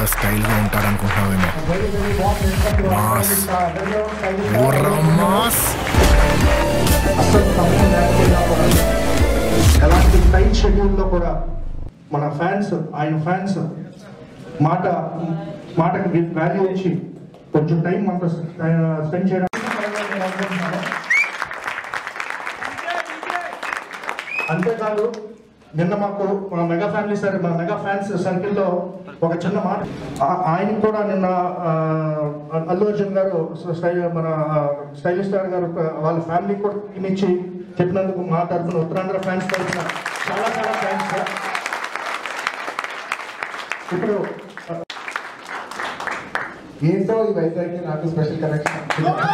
చాలా స్టైల్గా ఉంటాడు అనుకుంటున్నావేమో మాస్ ఊర్రా మాస్ అసలు తమ్ముడు లేకపోయినా కూడా ఎలాంటి టైట్ షెడ్యూల్లో కూడా మన ఫ్యాన్స్ ఆయన ఫ్యాన్స్ మాట మాటకి వాల్యూ ఇచ్చి కొంచెం టైం మనతో స్పెండ్ చేయడం అంతేకాదు నిన్న మాకు మా మెగా ఫ్యామిలీ సర్ మా మెగా ఫ్యాన్స్ సర్కిల్లో ఒక చిన్న మాట ఆ- ఆయనకు కూడా నిన్న ఆ, అల్లు అర్జున్ గారు స్టైల్ మన స్టైలిష్ స్టార్ గారు వాళ్ళ ఫ్యామిలీకి కూడా ఇచ్చి చెప్పినందుకు మా తరఫున ఉత్తరాంధ్ర ఫ్యాన్స్ తరఫున చాలా చాలా థ్యాంక్స్ సార్ ఇప్పుడు ఏంటో ఈ వైజాగ్కి నాకు స్పెషల్ కనెక్షన్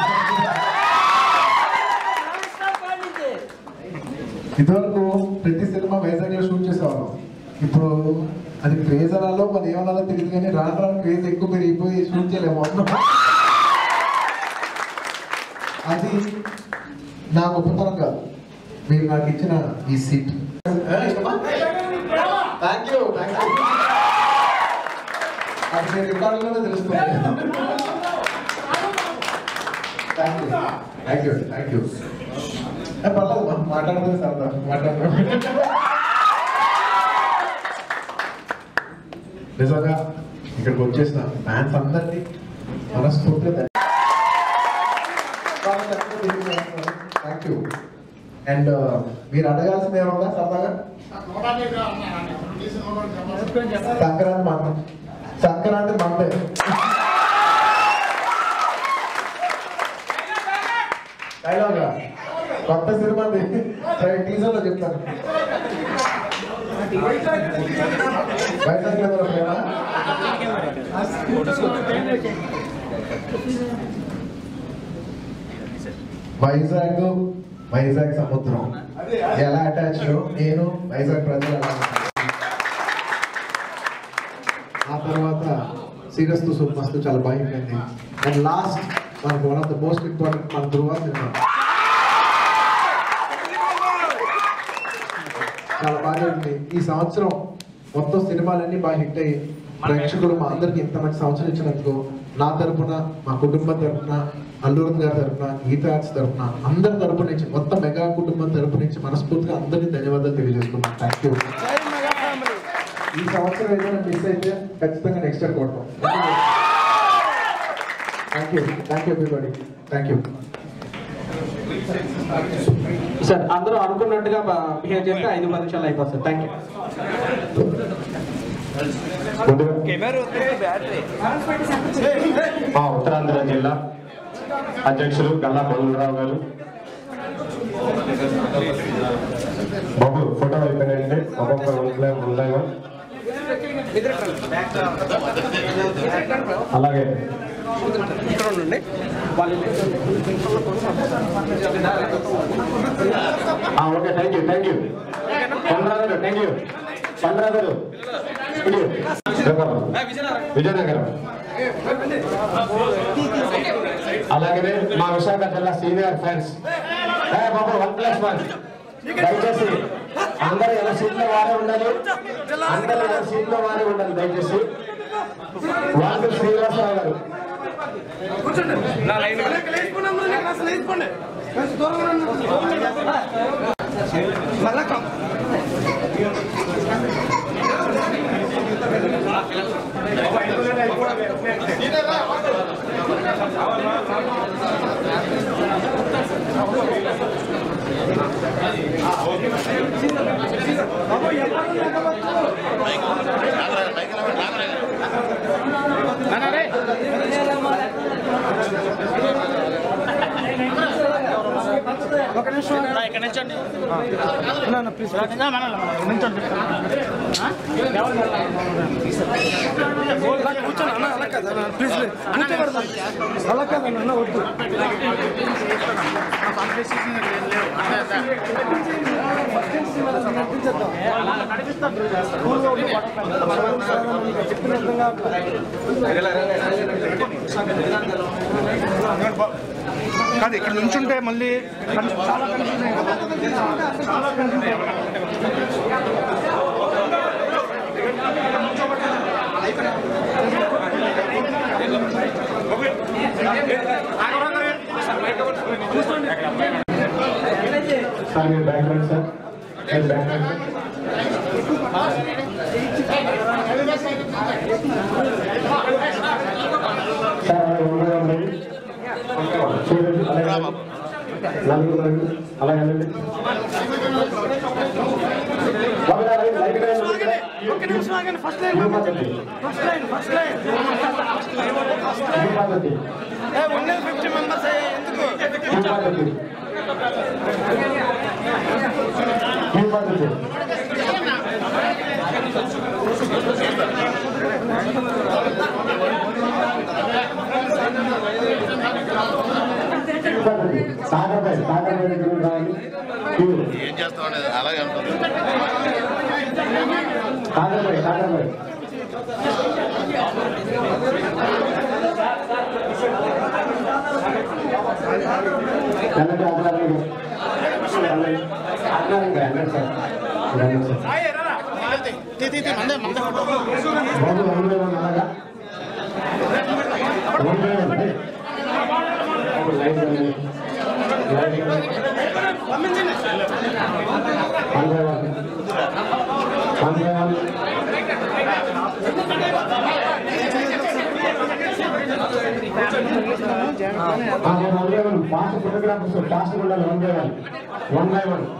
ఇదివరకు ప్రతి సినిమా వైజాగ్ లో షూట్ చేసేవాళ్ళం ఇప్పుడు అది క్రేజ్ అనాలో మరి ఏమనాలో తెలియదు కానీ రాను రాను క్రేజ్ ఎక్కువ పెరిగిపోయి షూట్ చేయలేము అన్నాం అది నా గొప్పతనం కాదు మీరు నాకు ఇచ్చిన ఈ seat thank you thank you అది నేను రికార్డులోనే తెలుస్తుంది thank you thank you thank you పర్లేదు మా- మాట్లాడదు సరదా మాట్లాడదు నిజంగా ఇక్కడికి వచ్చేసిన ఫ్యాన్స్ అందరినీ మనస్ఫూర్తిగా థ్యాంక్ యూ అండ్ మీరు అడగాల్సింది ఏమన్నా సరదాగా సంక్రాంతి మంద సంక్రాంతి మందే డైలాగా కొత్త సినిమా టీజర్ లో చెప్తాను వైజాగ్ లో ప్రేమ వైజాగ్ వైజాగ్ సముద్రం ఎలా అటాచ్ నేను వైజాగ్ ప్రజలు ఎలా ఉంటారు. ఆ తర్వాత సీరియస్ తో మస్తు చాలా భయమైంది అండ్ లాస్ట్ మనకు one of the most important మన ధృవ సినిమా చాలా బాగా ఉంది ఈ సంవత్సరం మొత్తం సినిమాలన్నీ బాగా హిట్ అయ్యి ప్రేక్షకులు మా అందరికి ఇంత మంచి సంవత్సరం ఇచ్చినందుకు నా తరపున మా కుటుంబం తరపున అల్లూరన్ గారి తరపున గీతా ఆర్ట్స్ తరపున అందరి తరపు నుంచి మొత్తం మెగా కుటుంబం తరపు నుంచి మనస్ఫూర్తిగా అందరికీ ధన్యవాదాలు తెలియజేసుకున్నాను థ్యాంక్ యూ ఈ సంవత్సరం ఏదైనా మిస్ అయితే ఖచ్చితంగా నెక్స్ట్ ఇయర్ కొడతాం thank you thank you everybody thank you sir అందరూ అనుకున్నట్టుగా బిహేవ్ చేస్తే ఐదు పది నిమిషాలు అయిపోతుంది థ్యాంక్ యూ మా ఉత్తరాంధ్ర జిల్లా అధ్యక్షులు గల్లా బొల్లరావు గారు బాబు ఫోటో అయిపోయినాయండి ఒక్కొక్క ఉండే ఉందాము అలాగే ఆ, okay thank you thank you పండ్రాగారు థ్యాంక్ యూ పండ్రాగారు విజయనగరం అలాగే మా విశాఖ జిల్లా సీనియర్ ఫ్రెండ్స్ బాబు వన్ ప్లస్ వన్ దయచేసి అందరూ ఎలా సీట్లో వారే ఉండాలి అందరూ ఎలా సీట్లో వారే ఉండాలి దయచేసి వాళ్ళు శ్రీనివాసరావు గారు కాదు ఇక్కడ నుంచుంటే మళ్ళీ చాలా కన్ఫ్యూజ్ అయ్యింది కదా. చాలా కన్ఫ్యూజ్ అయ్యింది. సార్ మీరు బ్యాక్ రండి సార్ మీరు బ్యాక్ రండి సార్ సార్ అలాగే ఉండగా ఉండండి చూడండి అలాగే నలుగురు రండి అలాగే వెళ్ళండి బాబు గారు, లైట్ గా ఉండండి. ఇది పద్ధతి. ఇది పద్ధతి. ఇది పద్ధతి. ఈ పద్ధతి ఈ పద్ధతి సాగర్పై సాగర్పై దగ్గర రావాలి క్యూ. ఏం చేస్తామండి అలాగే ఉంటుంది సాగర్పై సాగర్పై వెళ్ళండి ఆగ్రహానికి వెళ్ళండి ఆగ్రహానికి వెళ్ళండి సార్ వెళ్ళండి సార్ బాబు ఎవరు లేవని అలాగా ఎవరు లేవండి బాబు లైట్ వెళ్ళండి లైట్ వెళ్ళండి పంద్రే వాళ్ళు పంద్రే వాళ్ళు one by one fast photographers fast ఉండాలి one by one one by one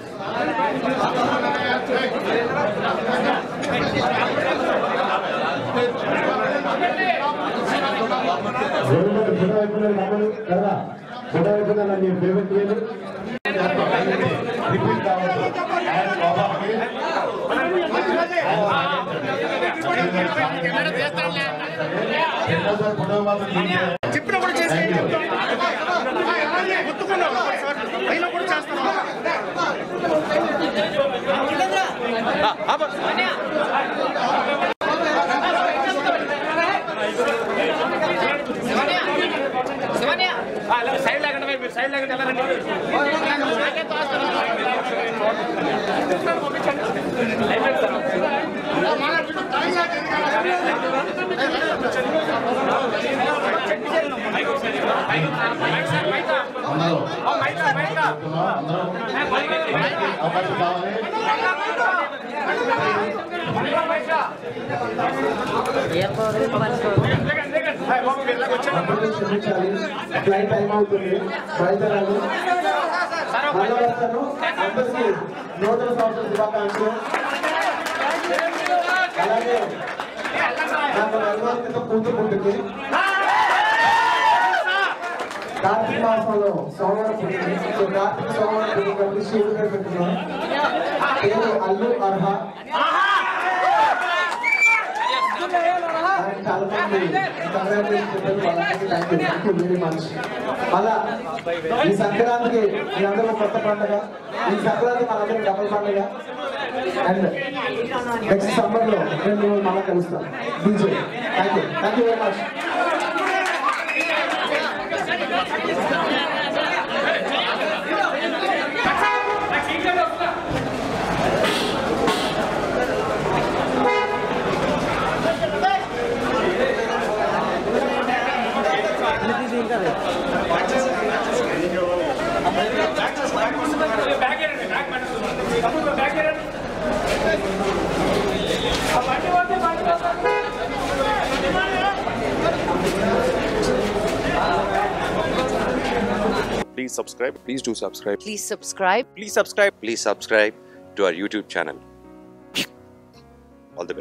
government photo అయిపోయినది కావాలి కదా ఫోటో అయిపోయిందా నేను పేమెంట్ చేయాలి రిపీట్ కావచ్చు ఆయన లోపలికి రెండోసారి ఫోటో మాత్రం తీయండి. చెప్పినప్పుడు చేసి Thank you. గుర్తుకున్నావు అయినా కూడా చేస్తాను అందరూ చెప్తున్నాం, అందరూ మనకి అవకాశం కావాలి అందరినీ క్షమించాలి ఫ్లైట్ టైం అవుతుంది బయలుదేరాలి మళ్ళీ వస్తాను అందరికీ నూతన సంవత్సర శుభాకాంక్షలు అలాగే నాకు నెల క్రితం కూతురు పుట్టింది కార్తీక మాసంలో సోమవారం పుట్టింది సో కార్తీక సోమవారం పుట్టింది కాబట్టి శివుడు పేరు పెట్టుకున్నాం పేరు అల్లు అర్హ ఆయన చాలా మంది కంగ్రాచులేషన్ చెప్పారు వాళ్ళందరికీ thank you thank you very much మళ్ళా ఈ సంక్రాంతికి మీ అందరూ కొత్త పండుగ ఈ సంక్రాంతి మనందరం డబుల్ పండుగ అండ్ నెక్స్ట్ సమ్మర్ లో నేను మిమ్మల్ని మళ్ళీ కలుస్తాను DJ thank you thank you very much Please subscribe. Please do subscribe. Please subscribe. Please subscribe. Please subscribe to our YouTube channel.